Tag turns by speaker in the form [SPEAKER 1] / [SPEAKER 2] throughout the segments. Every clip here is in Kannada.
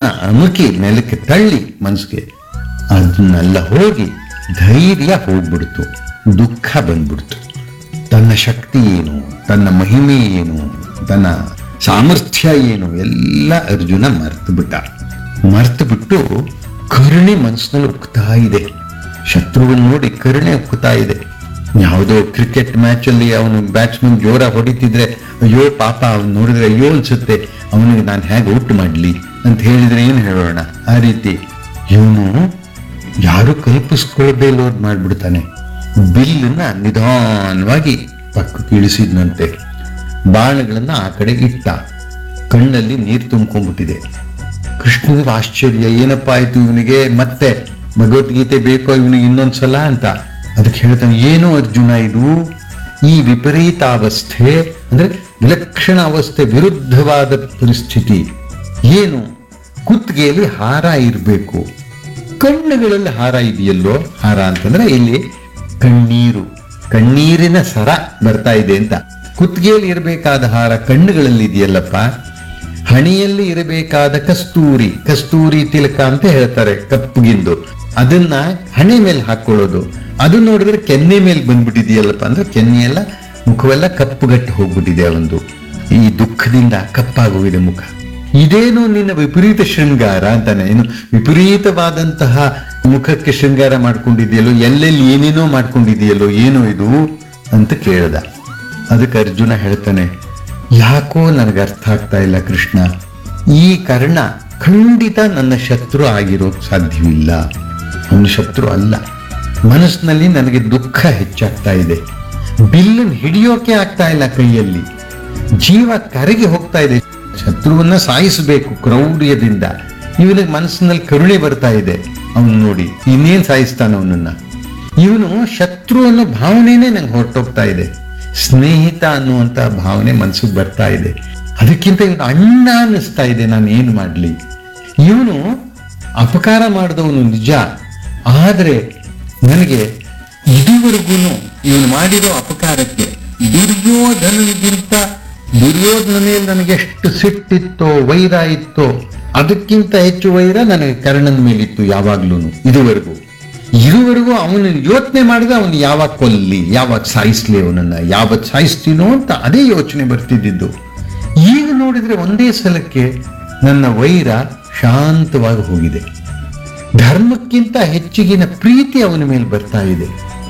[SPEAKER 1] ಅಮುಕಿ ನೆಲಕ್ಕೆ ತಳ್ಳಿ ಮನ್ಸಿಗೆ ಅದನ್ನೆಲ್ಲ ಹೋಗಿ ಧೈರ್ಯ ಹೋಗ್ಬಿಡ್ತು ದುಃಖ ಬಂದ್ಬಿಡ್ತು ತನ್ನ ಶಕ್ತಿ ಏನು ತನ್ನ ಮಹಿಮೆ ಏನು ತನ್ನ ಸಾಮರ್ಥ್ಯ ಏನು ಎಲ್ಲ ಅರ್ಜುನ ಮರ್ತು ಬಿಟ್ಟ ಮರ್ತು ಬಿಟ್ಟು ಕರುಣೆ ಮನಸ್ಸಿನಲ್ಲಿ ಉಕ್ತಾ ಇದೆ ಶತ್ರುವನ್ನು ನೋಡಿ ಕರುಣೆ ಉಕ್ತಾ ಇದೆ ಯಾವುದೋ ಕ್ರಿಕೆಟ್ ಮ್ಯಾಚ್ ಅಲ್ಲಿ ಅವನು ಬ್ಯಾಟ್ಸ್ಮನ್ ಜೋರ ಹೊಡಿತಿದ್ರೆ ಅಯ್ಯೋ ಪಾಪ ಅವನು ನೋಡಿದ್ರೆ ಅಯ್ಯೋ ಅನ್ಸುತ್ತೆ ಅವನಿಗೆ ನಾನು ಹೇಗೆ ಔಟ್ ಮಾಡ್ಲಿ ಅಂತ ಹೇಳಿದ್ರೆ ಏನು ಹೇಳೋಣ ಆ ರೀತಿ ಇವನು ಯಾರು ಕಲ್ಪಿಸ್ಕೊಳ್ದೇ ಇಲ್ಲೋದ್ ಮಾಡ್ಬಿಡ್ತಾನೆ ಬಿಲ್ಲನ್ನ ನಿಧಾನವಾಗಿ ಪಕ್ಕಕ್ಕೆ ಇಳಿಸಿದ್ನಂತೆ ಬಾಣಗಳನ್ನ ಆ ಕಡೆ ಇಟ್ಟ ಕಣ್ಣಲ್ಲಿ ನೀರು ತುಂಬ್ಕೊಂಡ್ಬಿಟ್ಟಿದೆ ಕೃಷ್ಣನಿಗೆ ಆಶ್ಚರ್ಯ ಏನಪ್ಪ ಆಯ್ತು ಇವನಿಗೆ ಮತ್ತೆ ಭಗವದ್ಗೀತೆ ಬೇಕೋ ಇವನಿಗೆ ಇನ್ನೊಂದ್ಸಲ ಅಂತ ಅದಕ್ಕೆ ಹೇಳ್ತಾನೆ ಏನು ಅರ್ಜುನ ಇದು ಈ ವಿಪರೀತಾವಸ್ಥೆ ಅಂದ್ರೆ ವಿಲಕ್ಷಣ ಅವಸ್ಥೆ ವಿರುದ್ಧವಾದ ಪರಿಸ್ಥಿತಿ ಏನು ಕುತ್ತಿಗೆಯಲ್ಲಿ ಹಾರ ಇರಬೇಕು ಕಣ್ಣುಗಳಲ್ಲಿ ಹಾರ ಇದೆಯಲ್ಲೋ ಹಾರ ಅಂತಂದ್ರೆ ಇಲ್ಲಿ ಕಣ್ಣೀರು ಕಣ್ಣೀರಿನ ಸರ ಬರ್ತಾ ಇದೆ ಅಂತ ಕುತ್ತಿಗೆಯಲ್ಲಿ ಇರಬೇಕಾದ ಹಾರ ಕಣ್ಣುಗಳಲ್ಲಿ ಇದೆಯಲ್ಲಪ್ಪ ಹಣಿಯಲ್ಲಿ ಇರಬೇಕಾದ ಕಸ್ತೂರಿ ಕಸ್ತೂರಿ ತಿಲಕ ಅಂತ ಹೇಳ್ತಾರೆ ಕಪ್ಪುಗಿಂದು ಅದನ್ನ ಹಣೆ ಮೇಲೆ ಹಾಕೊಳ್ಳೋದು ಅದು ನೋಡಿದ್ರೆ ಕೆನ್ನೆ ಮೇಲೆ ಬಂದ್ಬಿಟ್ಟಿದೆಯಲ್ಲಪ್ಪ ಅಂದ್ರೆ ಕೆನ್ನೆ ಎಲ್ಲ ಮುಖವೆಲ್ಲ ಕಪ್ಪುಗಟ್ಟಿ ಹೋಗ್ಬಿಟ್ಟಿದೆ ಒಂದು ಈ ದುಃಖದಿಂದ ಕಪ್ಪಾಗೋಗಿದೆ ಮುಖ ಇದೇನು ನಿನ್ನ ವಿಪರೀತ ಶೃಂಗಾರ ಅಂತಾನೆ ಏನು ವಿಪರೀತವಾದಂತಹ ಮುಖಕ್ಕೆ ಶೃಂಗಾರ ಮಾಡ್ಕೊಂಡಿದೆಯಲ್ಲೋ ಎಲ್ಲೆಲ್ಲಿ ಏನೇನೋ ಮಾಡ್ಕೊಂಡಿದೆಯಲ್ಲೋ ಏನೋ ಇದು ಅಂತ ಕೇಳ್ದ ಅದಕ್ಕೆ ಅರ್ಜುನ ಹೇಳ್ತಾನೆ ಯಾಕೋ ನನಗೆ ಅರ್ಥ ಆಗ್ತಾ ಇಲ್ಲ ಕೃಷ್ಣ ಈ ಕರ್ಣ ಖಂಡಿತ ನನ್ನ ಶತ್ರು ಆಗಿರೋಕ್ ಸಾಧ್ಯವಿಲ್ಲ ಅವನ ಶತ್ರು ಅಲ್ಲ ಮನಸ್ಸಿನಲ್ಲಿ ನನಗೆ ದುಃಖ ಹೆಚ್ಚಾಗ್ತಾ ಇದೆ ಬಿಲ್ಲನ್ನು ಹಿಡಿಯೋಕೆ ಆಗ್ತಾ ಇಲ್ಲ ಕೈಯಲ್ಲಿ ಜೀವ ಕರಗಿ ಹೋಗ್ತಾ ಇದೆ ಶತ್ರುವನ್ನ ಸಾಯಿಸಬೇಕು ಕ್ರೌರ್ಯದಿಂದ ಇವನಿಗೆ ಮನಸ್ಸಿನಲ್ಲಿ ಕರುಣೆ ಬರ್ತಾ ಇದೆ ಅವನು ನೋಡಿ ಇನ್ನೇನ್ ಸಾಯಿಸ್ತಾನ ಅವನನ್ನ ಇವನು ಶತ್ರು ಅನ್ನೋ ಭಾವನೆನೇ ನಂಗೆ ಹೊರಟೋಗ್ತಾ ಇದೆ ಸ್ನೇಹಿತ ಅನ್ನುವಂತ ಭಾವನೆ ಮನಸ್ಸಿಗೆ ಬರ್ತಾ ಇದೆ ಅದಕ್ಕಿಂತ ಇವನು ಅಣ್ಣ ಅನ್ನಿಸ್ತಾ ಇದೆ ನಾನು ಏನು ಮಾಡ್ಲಿ ಇವನು ಅಪಕಾರ ಮಾಡಿದವನು ನಿಜ ಆದ್ರೆ ನನಗೆ ಇದುವರೆಗೂ ಇವನು ಮಾಡಿರೋ ಅಪಕಾರಕ್ಕೆ ದುರ್ಯೋಧನನಿಗಿಂತ ದುರ್ಯೋಧನ ಮೇಲೆ ನನಗೆ ಎಷ್ಟು ಸಿಟ್ಟಿತ್ತೋ ವೈರ ಇತ್ತೋ ಅದಕ್ಕಿಂತ ಹೆಚ್ಚು ವೈರ ನನಗೆ ಕರ್ಣನ ಮೇಲಿತ್ತು ಯಾವಾಗ್ಲೂ ಇದುವರೆಗೂ ಇದುವರೆಗೂ ಅವನು ಯೋಚನೆ ಮಾಡಿದ್ರೆ ಅವನು ಯಾವಾಗ ಕೊಲ್ಲಿ ಯಾವಾಗ ಸಾಯಿಸ್ಲಿ ಅವನನ್ನ ಯಾವತ್ ಸಾಯಿಸ್ತೀನೋ ಅಂತ ಅದೇ ಯೋಚನೆ ಬರ್ತಿದ್ದಿದ್ದು ಈಗ ನೋಡಿದ್ರೆ ಒಂದೇ ಸಲಕ್ಕೆ ನನ್ನ ವೈರ ಶಾಂತವಾಗಿ ಹೋಗಿದೆ ಧರ್ಮಕ್ಕಿಂತ ಹೆಚ್ಚಿಗಿನ ಪ್ರೀತಿ ಅವನ ಮೇಲೆ ಬರ್ತಾ ಇದೆ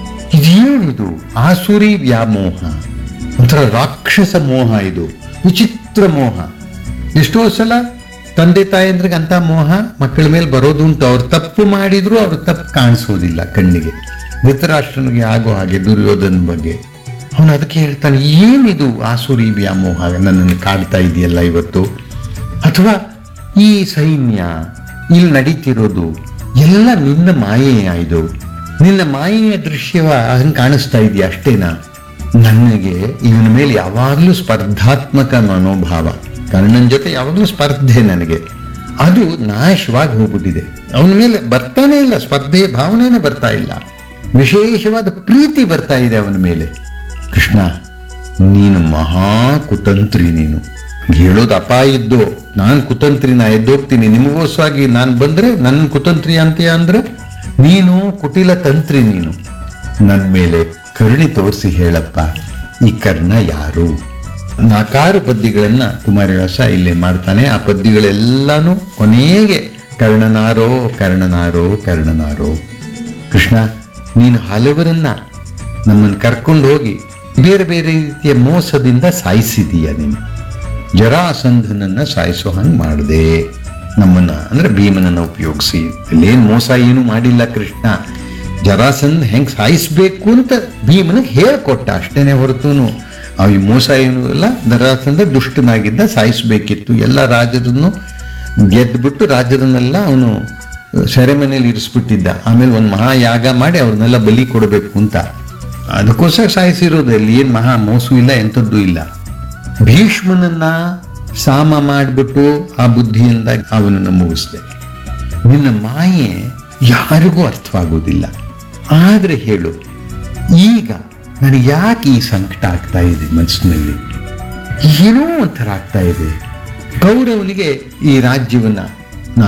[SPEAKER 1] ಇದೇನಿದು ಆಸುರಿ ವ್ಯಾಮೋಹ ಒಂಥರ ರಾಕ್ಷಸ ಮೋಹ ಇದು ವಿಚಿತ್ರ ಮೋಹ ಎಷ್ಟೋ ಸಲ ತಂದೆ ತಾಯಂದ್ರಿಗೆ ಅಂತ ಮೋಹ ಮಕ್ಕಳ ಮೇಲೆ ಬರೋದುಂಟು ಅವ್ರು ತಪ್ಪು ಮಾಡಿದ್ರು ಅವ್ರು ತಪ್ಪು ಕಾಣಿಸೋದಿಲ್ಲ ಕಣ್ಣಿಗೆ ಧೃತರಾಷ್ಟ್ರನಿಗೆ ಆಗೋ ಹಾಗೆ ದುರ್ಯೋಧನ ಬಗ್ಗೆ ಅವನು ಅದಕ್ಕೆ ಹೇಳ್ತಾನೆ ಏನಿದು ಆಸುರಿ ವ್ಯಾಮೋಹ ನನ್ನನ್ನು ಕಾಡ್ತಾ ಇದೆಯಲ್ಲ ಇವತ್ತು ಅಥವಾ ಈ ಸೈನ್ಯ ಇಲ್ಲಿ ನಡೀತಿರೋದು ಎಲ್ಲ ನಿನ್ನ ಮಾಯೆಯ ಇದು ನಿನ್ನ ಮಾಯೆಯ ದೃಶ್ಯವ ಹಂಗೆ ಕಾಣಿಸ್ತಾ ಇದೆಯಾ ಅಷ್ಟೇನಾ ನನಗೆ ಇವನ ಮೇಲೆ ಯಾವಾಗಲೂ ಸ್ಪರ್ಧಾತ್ಮಕ ಮನೋಭಾವ ಕರ್ಣನ್ ಜೊತೆ ಯಾವಾಗಲೂ ಸ್ಪರ್ಧೆ ನನಗೆ ಅದು ನಾಶವಾಗಿ ಹೋಗ್ಬಿಟ್ಟಿದೆ ಅವನ ಮೇಲೆ ಬರ್ತಾನೆ ಇಲ್ಲ ಸ್ಪರ್ಧೆ ಭಾವನೆನೇ ಬರ್ತಾ ಇಲ್ಲ ವಿಶೇಷವಾದ ಪ್ರೀತಿ ಬರ್ತಾ ಇದೆ ಅವನ ಮೇಲೆ ಕೃಷ್ಣ ನೀನು ಮಹಾ ಕುತಂತ್ರಿ ನೀನು ಹೇಳೋದು ಅಪಾಯ ಇದ್ದು ನಾನು ಕುತಂತ್ರಿ ನಾ ಎದ್ದೋಗ್ತೀನಿ ನಿಮಗೋಸ್ವಾಗಿ ನಾನು ಬಂದ್ರೆ ನನ್ನ ಕುತಂತ್ರಿ ಅಂತೀಯ ಅಂದ್ರೆ ನೀನು ಕುಟಿಲ ತಂತ್ರಿ ನೀನು ನನ್ನ ಮೇಲೆ ಕರುಣೆ ತೋರಿಸಿ ಹೇಳಪ್ಪ ಈ ಕರ್ಣ ಯಾರು ನಾಲ್ಕಾರು ಪದ್ಯಗಳನ್ನ ಕುಮಾರವ್ಯಾಸ ಇಲ್ಲಿ ಮಾಡ್ತಾನೆ ಆ ಪದ್ಯಗಳೆಲ್ಲಾನು ಕೊನೆಗೆ ಕರ್ಣನಾರೋ ಕರ್ಣನಾರೋ ಕರ್ಣನಾರೋ ಕೃಷ್ಣ ನೀನು ಹಲವರನ್ನ ನಮ್ಮನ್ನು ಕರ್ಕೊಂಡು ಹೋಗಿ ಬೇರೆ ಬೇರೆ ರೀತಿಯ ಮೋಸದಿಂದ ಸಾಯಿಸಿದೀಯ ನೀನು ಜರಾಸಂಧನನ್ನ ಸಾಯಿಸೋ ಹಂಗೆ ಮಾಡಿದೆ ನಮ್ಮನ್ನ ಅಂದ್ರೆ ಭೀಮನನ್ನ ಉಪಯೋಗಿಸಿ ಅಲ್ಲೇನು ಮೋಸ ಏನು ಮಾಡಿಲ್ಲ ಕೃಷ್ಣ ಜರಾಸಂಧ ಹೆಂಗ್ ಸಾಯಿಸ್ಬೇಕು ಅಂತ ಭೀಮನಿಗೆ ಹೇಳ್ಕೊಟ್ಟ ಅಷ್ಟೇನೆ ಹೊರತುನು ಆ ಈ ಮೋಸ ಏನು ಇಲ್ಲ ಜರಾಸಂಧ ದುಷ್ಟನಾಗಿದ್ದ ಸಾಯಿಸ್ಬೇಕಿತ್ತು ಎಲ್ಲ ರಾಜರನ್ನು ಗೆದ್ದುಬಿಟ್ಟು ರಾಜರನ್ನೆಲ್ಲ ಅವನು ಸೆರೆಮನೆಯಲ್ಲಿ ಇರಿಸ್ಬಿಟ್ಟಿದ್ದ ಆಮೇಲೆ ಒಂದು ಮಹಾಯಾಗ ಮಾಡಿ ಅವ್ರನ್ನೆಲ್ಲ ಬಲಿ ಕೊಡಬೇಕು ಅಂತ ಅದಕ್ಕೋಸ್ಕರ ಸಾಯಿಸಿರೋದು ಅಲ್ಲಿ ಏನು ಮಹಾ ಮೋಸು ಇಲ್ಲ ಎಂಥದ್ದು ಇಲ್ಲ ಭೀಷ್ಮನನ್ನ ಸಾಮ ಮಾಡಿಬಿಟ್ಟು ಆ ಬುದ್ಧಿಯಿಂದ ಅವನನ್ನು ಮುಗಿಸ್ದೆ ನಿನ್ನ ಮಾಯೆ ಯಾರಿಗೂ ಅರ್ಥವಾಗುವುದಿಲ್ಲ ಆದ್ರೆ ಹೇಳು ಈಗ ನನಗೆ ಯಾಕೆ ಈ ಸಂಕಟ ಆಗ್ತಾ ಇದೆ ಮನಸ್ಸಿನಲ್ಲಿ ಏನೋ ಒಂಥರ ಆಗ್ತಾ ಇದೆ ಕೌರವನಿಗೆ ಈ ರಾಜ್ಯವನ್ನ